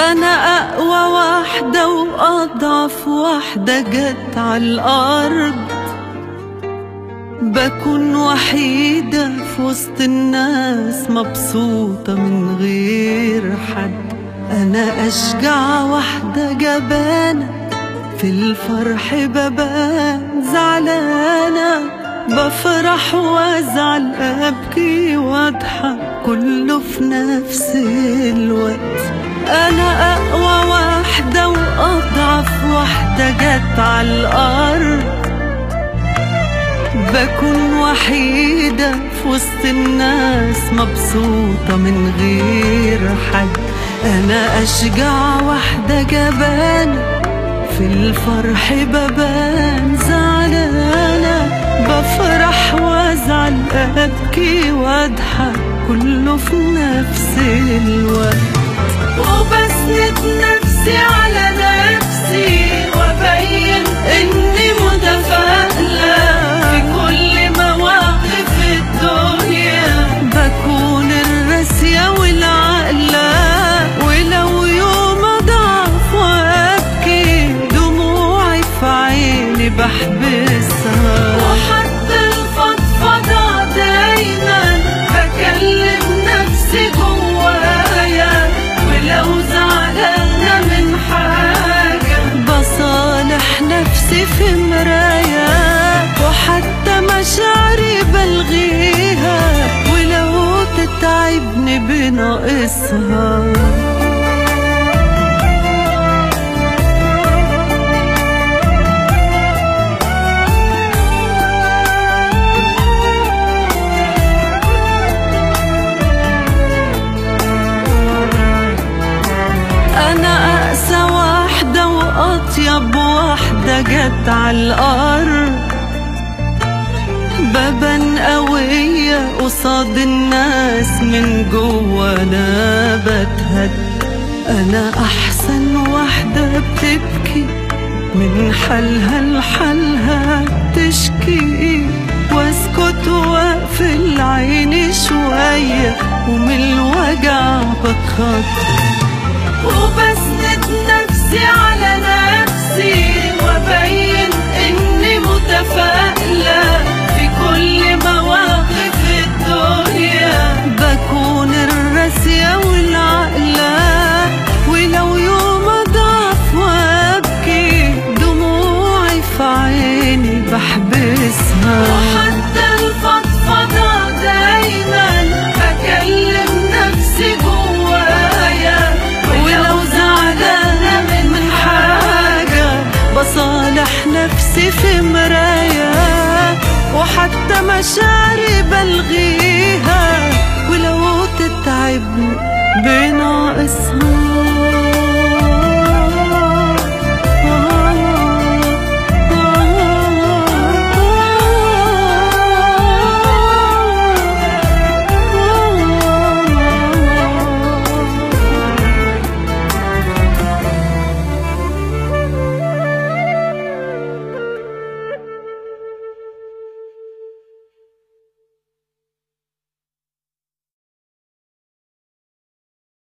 أنا أقوى واحدة وأضعف واحدة جت عالأرض بكون وحيدة في وسط الناس مبسوطة من غير حد أنا أشجع واحدة جبانة في الفرح ببان زعلانة بفرح وازعل أبكي واضحك كله في نفس الوقت أنا أقوى واحدة وأضعف واحدة جت عالأرض بكون وحيدة في وسط الناس مبسوطة من غير حد أنا أشجع واحدة جبانة في الفرح ببان زعلانة بفرح وازعل أبكي واضحك كله في نفس الوقت وبسند نفسي على نفسي وأبين إني متفائلة في كل مواقف الدنيا بكون الراسية والعقلة ولو يوم أضعف وأبكي دموعي في عيني بحبسها وحتى الفضفضة دايما بكلم نفسي جوايا ولو زعلانة من حاجة بصالح نفسي في مراية وحتى مشاعري بلغيها ولو تتعبني بناقصها أنا أقسى واحدة وأطيب واحدة جت عالأرض ببان قوية قصاد الناس من جوا أنا بتهد أنا أحسن واحدة بتبكي من حالها لحالها تشكي واسكت واقفل عيني شوية ومن الوجع بتخض وبسند نفسي على نفسي وابين اني متفائلة في كل مواقف الدنيا بكون الراسية والعقلة ولو يوم اضعف وابكي دموعي في عيني بحبسها وحتى الفضفضة دايما بكلم نفسي جوايا ولو زعلانة من حاجة بصالح نفسي في مراية وحتى مشاعري بلغيها ولو تتعبني بناقصها